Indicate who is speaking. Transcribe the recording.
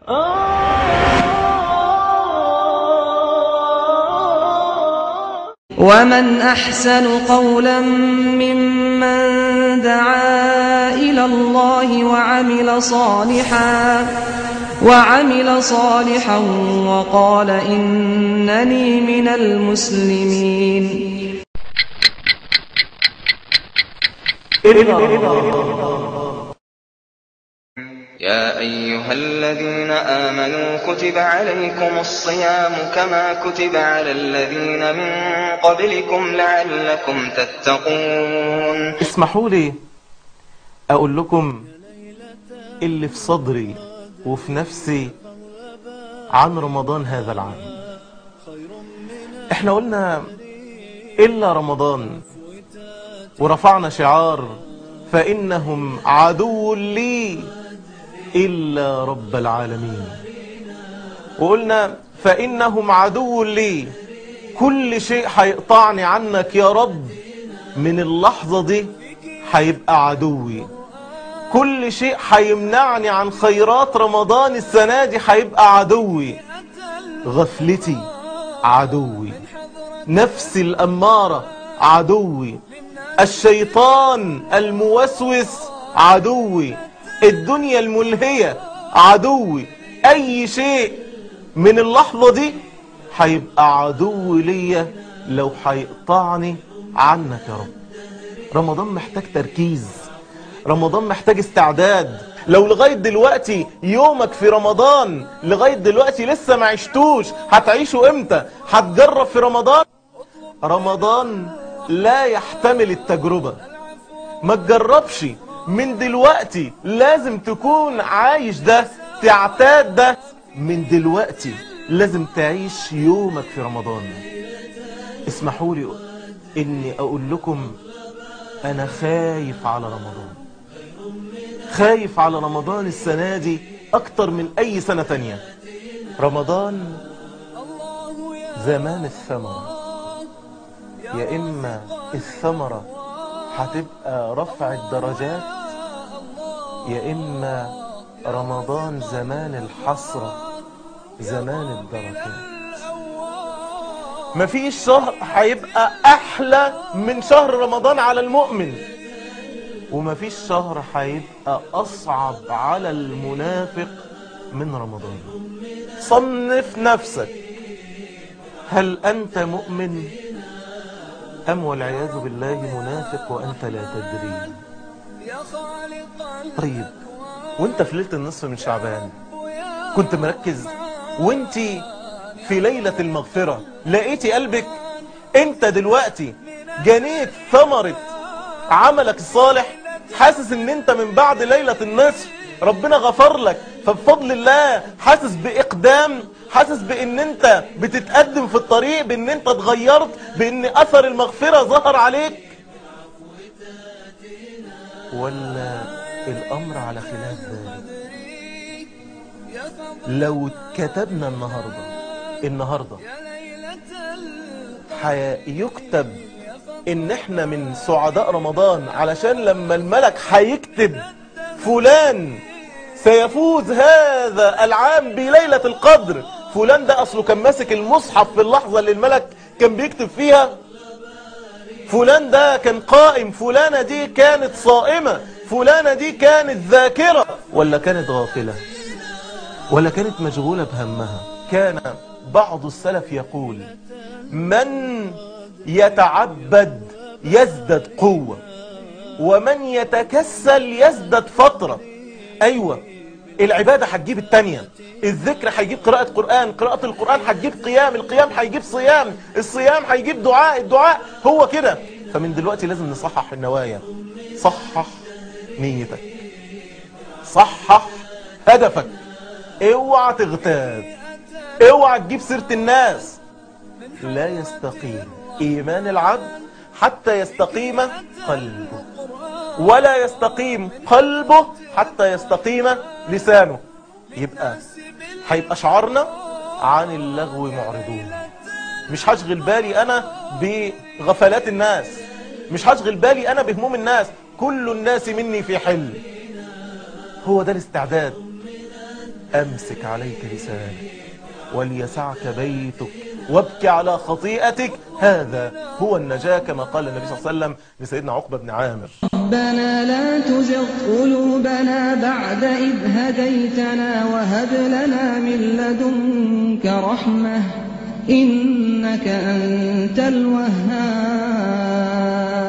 Speaker 1: ومن أحسن قولا ممن دعا إلى الله وعمل صالحا وعمل صالحا وقال إنني من المسلمين
Speaker 2: يا أيها الذين آمنوا كتب عليكم الصيام كما كتب على الذين من قبلكم لعلكم تتقون
Speaker 3: اسمحوا لي أقول لكم اللي في صدري وفي نفسي عن رمضان هذا العام احنا قلنا إلا رمضان ورفعنا شعار فإنهم عدو لي إلا رب العالمين وقلنا فإنهم عدو لي كل شيء هيقطعني عنك يا رب من اللحظة دي هيبقى عدوي كل شيء هيمنعني عن خيرات رمضان السنة دي هيبقى عدوي غفلتي عدوي نفسي الأمارة عدوي الشيطان الموسوس عدوي الدنيا الملهية عدوي اي شيء من اللحظة دي هيبقى عدو ليا لو هيقطعني عنك يا رب رمضان محتاج تركيز رمضان محتاج استعداد لو لغاية دلوقتي يومك في رمضان لغاية دلوقتي لسه ما عشتوش هتعيشوا امتى هتجرب في رمضان رمضان لا يحتمل التجربة ما تجربش من دلوقتي لازم تكون عايش ده تعتاد ده من دلوقتي لازم تعيش يومك في رمضان اسمحوا لي اني اقول لكم انا خايف على رمضان خايف على رمضان السنة دي اكتر من اي سنة تانية رمضان زمان الثمرة يا اما الثمرة هتبقى رفع الدرجات يا إما رمضان زمان الحسرة زمان الدرجات مفيش شهر هيبقى أحلى من شهر رمضان على المؤمن ومفيش شهر هيبقى أصعب على المنافق من رمضان صنف نفسك هل أنت مؤمن أم والعياذ بالله منافق وأنت لا تدري طيب وانت في ليلة النصف من شعبان كنت مركز وانت في ليلة المغفرة لقيتي قلبك انت دلوقتي جنيت ثمرة عملك الصالح حاسس ان انت من بعد ليلة النصف ربنا غفر لك فبفضل الله حاسس بإقدام حاسس بان انت بتتقدم في الطريق بان انت اتغيرت بان اثر المغفرة ظهر عليك ولا الامر على خلاف ذلك لو كتبنا النهاردة النهاردة هيكتب ان احنا من سعداء رمضان علشان لما الملك هيكتب فلان سيفوز هذا العام بليلة القدر فلان ده اصله كان ماسك المصحف في اللحظة اللي الملك كان بيكتب فيها فلان ده كان قائم فلانة دي كانت صائمة فلانة دي كانت ذاكرة ولا كانت غافلة ولا كانت مشغولة بهمها كان بعض السلف يقول من يتعبد يزدد قوة ومن يتكسل يزدد فترة أيوة العبادة هتجيب التانية الذكر هيجيب قراءة قرآن قراءة القرآن هتجيب قيام القيام هيجيب صيام الصيام هيجيب دعاء الدعاء هو كده فمن دلوقتي لازم نصحح النوايا صحح نيتك صحح هدفك اوعى تغتاب اوعى تجيب سيرة الناس لا يستقيم ايمان العبد حتى يستقيم قلبه ولا يستقيم قلبه حتى يستقيم لسانه يبقى هيبقى شعارنا عن اللغو معرضون مش هشغل بالي انا بغفلات الناس مش هشغل بالي انا بهموم الناس كل الناس مني في حل هو ده الاستعداد أمسك عليك لسانك وليسعك بيتك وابكي على خطيئتك هذا هو النجاة كما قال النبي صلى الله عليه وسلم لسيدنا عقبة بن عامر
Speaker 1: ربنا لا تزغ قلوبنا بعد إذ هديتنا وهب لنا من لدنك رحمة إنك أنت الوهاب